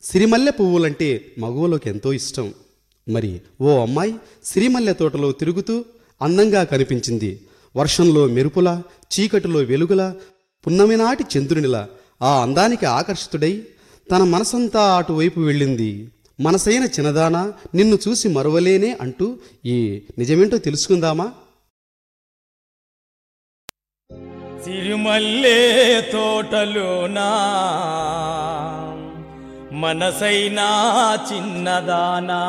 సిరిమల్లె పువ్వులంటే మగువలోకి ఎంతో ఇష్టం మరి ఓ అమ్మాయి సిరిమల్లె తోటలో తిరుగుతూ అందంగా కనిపించింది వర్షంలో మెరుపులా చీకటిలో వెలుగులా పున్నమి నాటి చంద్రునిలా ఆ అందానికి ఆకర్షితుడై తన మనసంతా అటువైపు వెళ్ళింది మనసైన చిన్నదానా నిన్ను చూసి మరువలేనే అంటూ ఈ నిజమేంటో తెలుసుకుందామా సిరిమల్లే తోటలోనా మనసైనా చిన్నదానా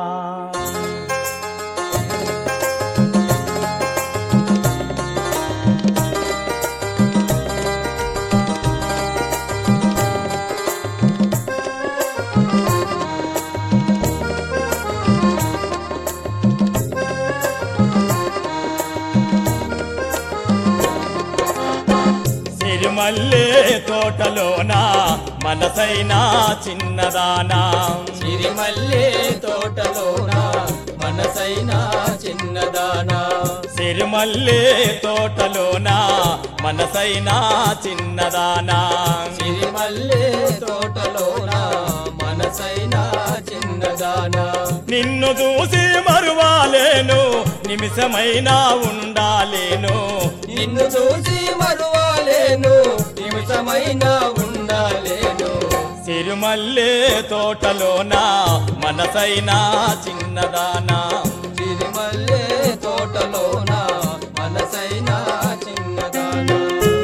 సిరిమల్లే తోటలోనా మనసైనా చిన్నదానా సిరిమల్లే తోటలోన మనసైన చిన్నదానా సిరిమల్లే తోటలోనా మనసైనా చిన్నదానా సిరిమల్లే తోటలోన మనసైన చిన్నదానా నిన్ను చూసి మరువాలేను నిమిషమైనా ఉండాలేను నిన్ను చూసి మరువాలేను నిమిషమైన ఉండాలేను సిరిమల్లే తోటలోనా మనసైనా చిన్నదానా సిరిమల్లే తోటలోన మనసైన చిన్నదానా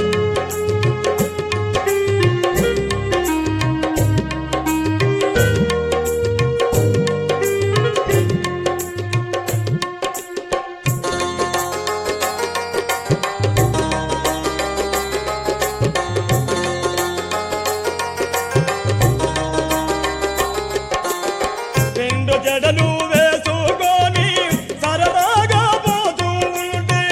రెండు జడలు వేసుకొని సరదాగా పోతూ ఉంటే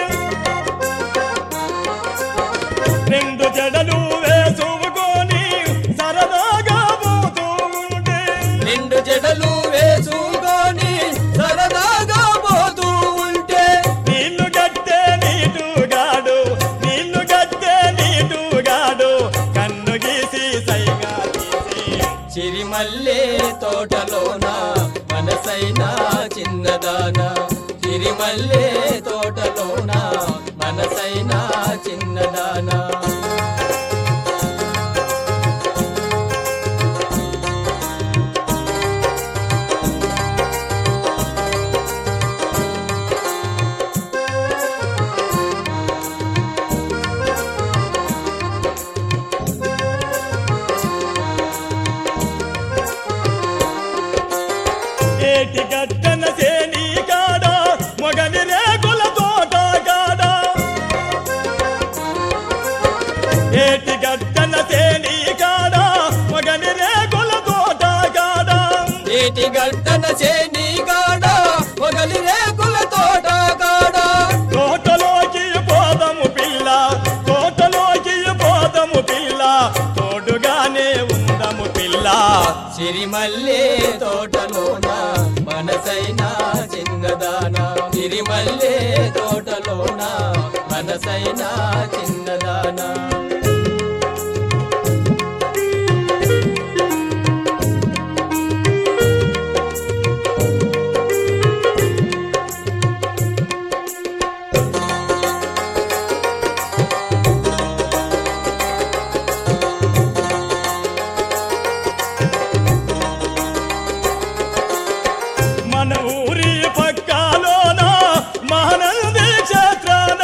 రెండు జడలు వేసుకొని సరదాగా పోతూ ఉంటే నిండు జడలు వేసుకొని సరదాగా పోతూ ఉంటే నీళ్లు గట్టే నీటుగాడు నీళ్లు గట్టే నీటుగాడు కన్ను గీసి సైగా తీసి చిరిమల్లే తోటలోన మనసైన చిన్నదాన చిరిమల్లే తోటలోన మనసైన చిన్నదానా ఏటి గట్టన సేని కాడ మొగని రేకుల తోట కాడ ఏటి గట్టన సేని కాడ మొగని రేకుల తోట కాడ ఏటి గట్టన చేని గాడ మొగలి రేకుల తోట గాడ తోటలోకి పోదము పిల్ల తోటలోకి పోదము పిల్ల తోడుగానే ఉందము పిల్ల సిరిమల్లే తోటలోన మనసైన చిన్నదానా సిరిమల్లే తోటలోన మనసైన చిన్నదానా మన ఊరి పక్కలోన మహానంది క్షేత్రాన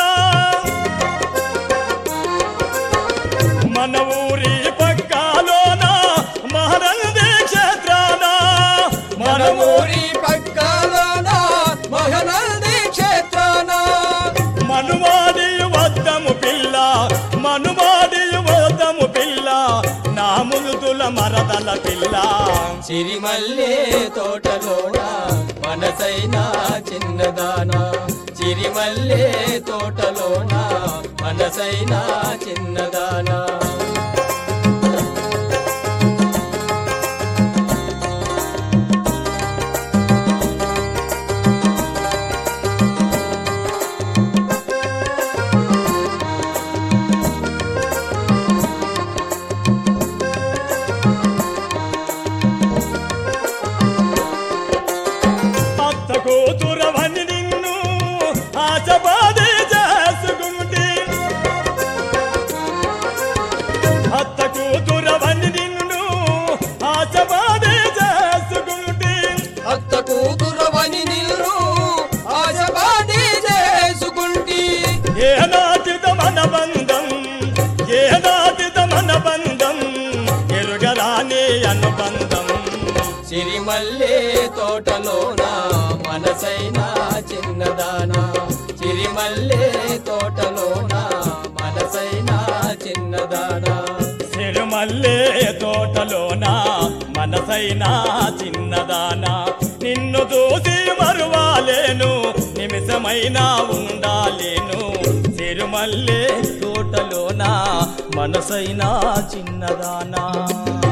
మన ఊరి పక్కలోన మహానంది క్షేత్రాన మన మన ఊరి ఊరి పక్కలోన మహనంది క్షేత్రాన మనుమాడి వద్దము పిల్ల మనుమాడి వద్దము పిల్ల నా ముదుతుల మరదల పిల్ల సిరిమల్లే తోటలోన మనసైన చిన్నదానా సిరిమల్లే తోటలోన మనసైన చిన్నదానా అనుబంధం సిరిమల్లే తోటలోన మనసైన చిన్నదాన సిరిమల్లే తోటలోన మనసైన చిన్నదాన సిరిమల్లే తోటలోన మనసైనా చిన్నదానా నిన్ను చూసి మరువాలేను నిమిషమైనా ఉండాలేను సిరిమల్లే తోటలోన మనసైనా చిన్నదానా